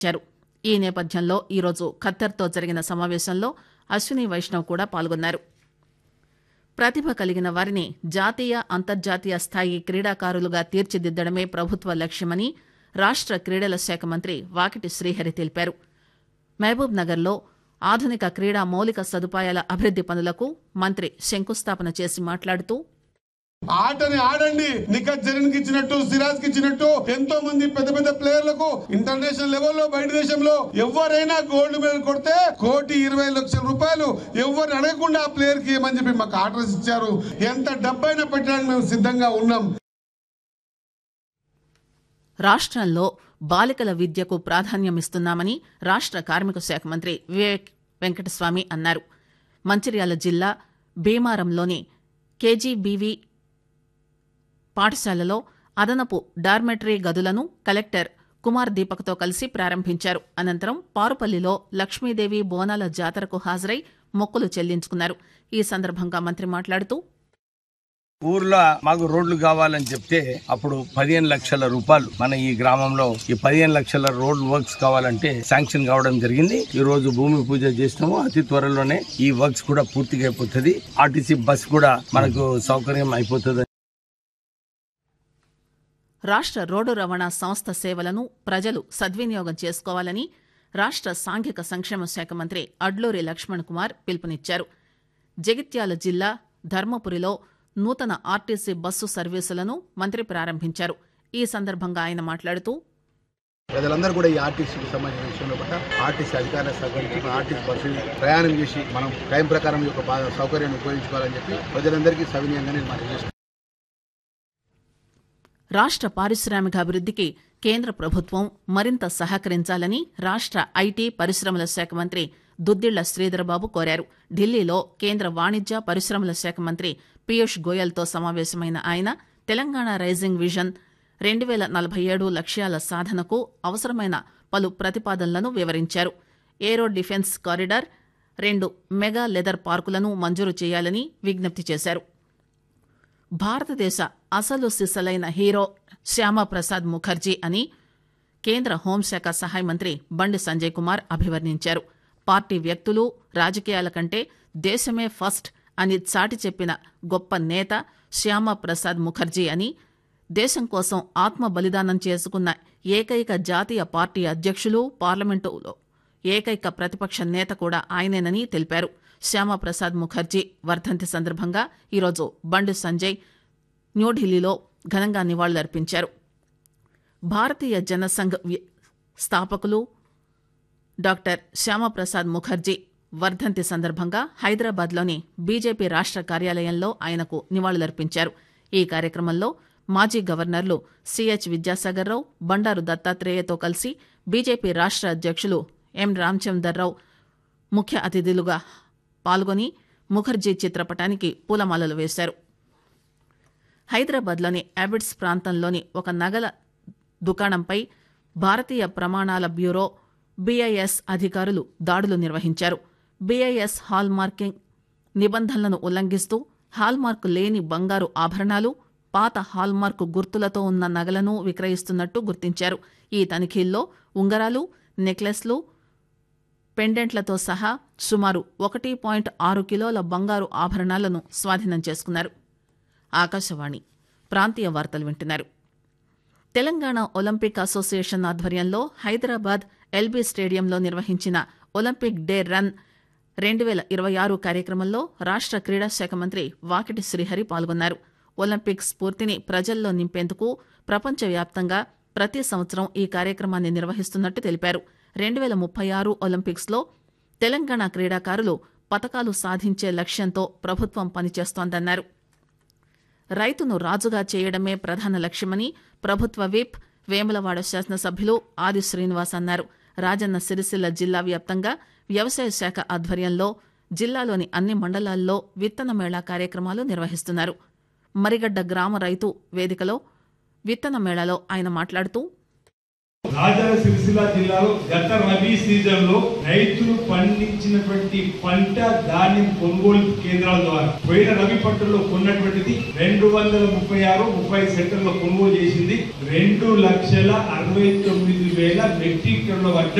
ఇచ్చారు ఈ నేపథ్యంలో ఈరోజు ఖత్తర్తో జరిగిన సమావేశంలో అశ్విని వైష్ణవ్ కూడా పాల్గొన్నారు ప్రతిభ కలిగిన వారిని జాతీయ అంతర్జాతీయ స్థాయి క్రీడాకారులుగా తీర్చిదిద్దడమే ప్రభుత్వ లక్ష్యమని రాష్ట క్రీడల శాఖ మంత్రి వాకిటి శ్రీహరి తెలిపారు మహబూబ్ నగర్లో ఆధునిక క్రీడా మౌలిక సదుపాయాల అభివృద్ది పనులకు మంత్రి శంకుస్థాపన చేసి మాట్లాడుతూ ఆటని ఆడండి నిఖత్ జరీన్ కి ఇచ్చినట్టు సిరాజ్ కి ఇచ్చినట్టు ఎంతో మంది పెద్ద పెద్ద ప్లేయర్లకు ఇంటర్నేషనల్ లెవెల్లో బయట దేశంలో ఎవరైనా గోల్డ్ మెడల్ కొడితే కోటి ఇరవై లక్షల రూపాయలు ఎవరు అడగకుండా ఆ ప్లేయర్ కి ఏమని చెప్పి మాకు ఆర్డర్స్ ఇచ్చారు ఎంత డబ్బైనా పెట్టడానికి మేము సిద్ధంగా ఉన్నాం రాష్ట్రంలో బాలికల విద్యకు ప్రాధాన్యమిస్తున్నామని రాష్ట్ర కార్మిక శాఖ మంత్రి వివేక్ వెంకటస్వామి అన్నారు మంచిర్యాల జిల్లా భీమారంలోని కేజీబీవీ పాఠశాలలో అదనపు డార్మెటరీ గదులను కలెక్టర్ కుమార్ దీపక్తో కలిసి ప్రారంభించారు అనంతరం పారుపల్లిలో లక్ష్మీదేవి బోనాల జాతరకు హాజరై మొక్కులు చెల్లించుకున్నారు ఈ సందర్భంగా మంత్రి మాట్లాడుతూ ఊర్లో మాకు రోడ్లు కావాలని చెప్తే అప్పుడు పదిహేను లక్షల రూపాయలు మన ఈ గ్రామంలో ఈ పదిహేను లక్షల రోడ్ వర్క్స్ కావాలంటే శాంక్షన్ కావడం జరిగింది ఈ రోజు భూమి పూజ చేసినాము అతి త్వరలోనే ఈ వర్క్స్ కూడా పూర్తిగా అయిపోతుంది ఆర్టీసీ బస్ కూడా మనకు సౌకర్యం అయిపోతుంది రాష్ట్ర రోడ్డు రవాణా సంస్థ సేవలను ప్రజలు సద్వినియోగం చేసుకోవాలని రాష్ట్ర సాంఘిక సంక్షేమ శాఖ మంత్రి అడ్లూరి లక్ష్మణ్ కుమార్ పిలుపునిచ్చారు జగిత్యాల జిల్లా ధర్మపురిలో నూతన ఆర్టీసీ బస్సు సర్వీసులను మంత్రి ప్రారంభించారు ఈ సందర్భంగా ఆయన మాట్లాడుతూ ప్రజలందరూ కూడా ఈ ఆర్టీసీకి సంబంధించిన విషయంలో కూడా ఆర్టీసీ అధికారుల సహకరించి మన ఆర్టీసీ బస్సు ప్రయాణం చేసి మనం టైం ప్రకారం ఈ యొక్క బా- సౌకర్యాన్ని ఉపయోగించుకోవాలని చెప్పి ప్రజలందరికీ సవినీయంగా నేను మనం చేస్తున్నాను రాష్ట్ర పారిశ్రామిక అభివృద్ధికి కేంద్ర ప్రభుత్వం మరింత సహకరించాలని రాష్ట్ర ఐటీ పరిశ్రమల శాఖ మంత్రి దుద్దిళ్ల శ్రీధరబాబు కోరారు ఢిల్లీలో కేంద్ర వాణిజ్య పరిశ్రమల శాఖ మంత్రి పీయూష్ గోయల్తో సమావేశమైన ఆయన తెలంగాణ రైజింగ్ విజన్ రెండు వేల నలభై ఏడు లక్ష్యాల సాధనకు అవసరమైన పలు ప్రతిపాదనలను వివరించారు ఏరో డిఫెన్స్ కారిడార్ రెండు మెగా లెదర్ పార్కులను మంజూరు చేయాలని విజ్ఞప్తి చేశారు భారతదేశ అసలు సిసలైన హీరో శ్యామప్రసాద్ ముఖర్జీ అని కేంద్ర హోంశాఖ సహాయ మంత్రి బండి సంజయ్ కుమార్ అభివర్ణించారు పార్టీ వ్యక్తులు రాజకీయాల కంటే దేశమే ఫస్ట్ అని చాటి చెప్పిన గొప్ప నేత శ్యామప్రసాద్ ముఖర్జీ అని దేశం కోసం ఆత్మ బలిదానం చేసుకున్న ఏకైక జాతీయ పార్టీ అధ్యక్షులు పార్లమెంటులో ఏకైక ప్రతిపక్ష నేత కూడా ఆయనేనని తెలిపారు శ్యామప్రసాద్ ముఖర్జీ వర్ధంతి సందర్భంగా ఈరోజు బండి సంజయ్ న్యూఢిల్లీలో ఘనంగా నివాళులర్పించారు భారతీయ జనసంఘ్ వ్య- స్థాపకులు డాక్టర్ శ్యామప్రసాద్ ముఖర్జీ వర్ధంతి సందర్భంగా హైదరాబాద్లోని బీజేపీ రాష్ట్ర కార్యాలయంలో ఆయనకు నివాళులర్పించారు ఈ కార్యక్రమంలో మాజీ గవర్నర్లు సిహెచ్ విద్యాసాగర్రావు బండారు దత్తాత్రేయతో కలిసి బీజేపీ రాష్ట్ర అధ్యక్షులు ఎం రామచందర్రావు ముఖ్య అతిథులుగా పాల్గొని ముఖర్జీ చిత్రపటానికి పూలమాలలు వేశారు హైదరాబాద్లోని అబిడ్స్ ప్రాంతంలోని ఒక నగల దుకాణంపై భారతీయ ప్రమాణాల బ్యూరో బీఐఎస్ అధికారులు దాడులు నిర్వహించారు బీఐఎస్ హాల్ మార్కింగ్ నిబంధనలను ఉల్లంఘిస్తూ హాల్మార్క్ లేని బంగారు ఆభరణాలు పాత హాల్మార్క్ గుర్తులతో ఉన్న నగలను విక్రయిస్తున్నట్టు గుర్తించారు ఈ తనిఖీల్లో ఉంగరాలు నెక్లెస్లు పెండెంట్లతో సహా సుమారు ఒకటి పాయింట్ ఆరు కిలోల బంగారు ఆభరణాలను స్వాధీనం చేసుకున్నారు ఆకాశవాణి ప్రాంతీయ వార్తలు వింటున్నారు తెలంగాణ ఒలింపిక్ అసోసియేషన్ ఆధ్వర్యంలో హైదరాబాద్ ఎల్బీ స్టేడియంలో నిర్వహించిన ఒలింపిక్ డే రన్ రెండు వేల ఇరవై ఆరు కార్యక్రమంలో రాష్ట్ర క్రీడా శాఖ మంత్రి వాకిటి శ్రీహరి పాల్గొన్నారు ఒలింపిక్ స్ఫూర్తిని ప్రజల్లో నింపేందుకు ప్రపంచవ్యాప్తంగా ప్రతి సంవత్సరం ఈ కార్యక్రమాన్ని నిర్వహిస్తున్నట్టు తెలిపారు రెండు వేల ముప్పై ఆరు ఒలింపిక్స్లో తెలంగాణ క్రీడాకారులు పతకాలు సాధించే లక్ష్యంతో ప్రభుత్వం పనిచేస్తోందన్నారు రైతును రాజుగా చేయడమే ప్రధాన లక్ష్యమని ప్రభుత్వ విప్ వేములవాడ శాసనసభ్యులు ఆది శ్రీనివాస్ అన్నారు రాజన్న సిరిసిల్ల జిల్లా వ్యాప్తంగా వ్యవసాయ శాఖ ఆధ్వర్యంలో జిల్లాలోని అన్ని మండలాల్లో విత్తన మేళా కార్యక్రమాలు నిర్వహిస్తున్నారు మరిగడ్డ గ్రామ రైతు వేదికలో విత్తన మేళాలో ఆయన మాట్లాడుతూ రాజన్న సిరిసిల్ల జిల్లాలో గత రబీ సీజన్ లో రైతులు పండించినటువంటి పంట ధాన్యం కొనుగోలు కేంద్రాల ద్వారా పోయిన రబీ పంటల్లో కొన్నటువంటిది రెండు వందల ముప్పై ఆరు ముప్పై సెంటర్లో కొనుగోలు చేసింది రెండు లక్షల అరవై తొమ్మిది వేల మెట్రిక్ టన్నుల వద్ద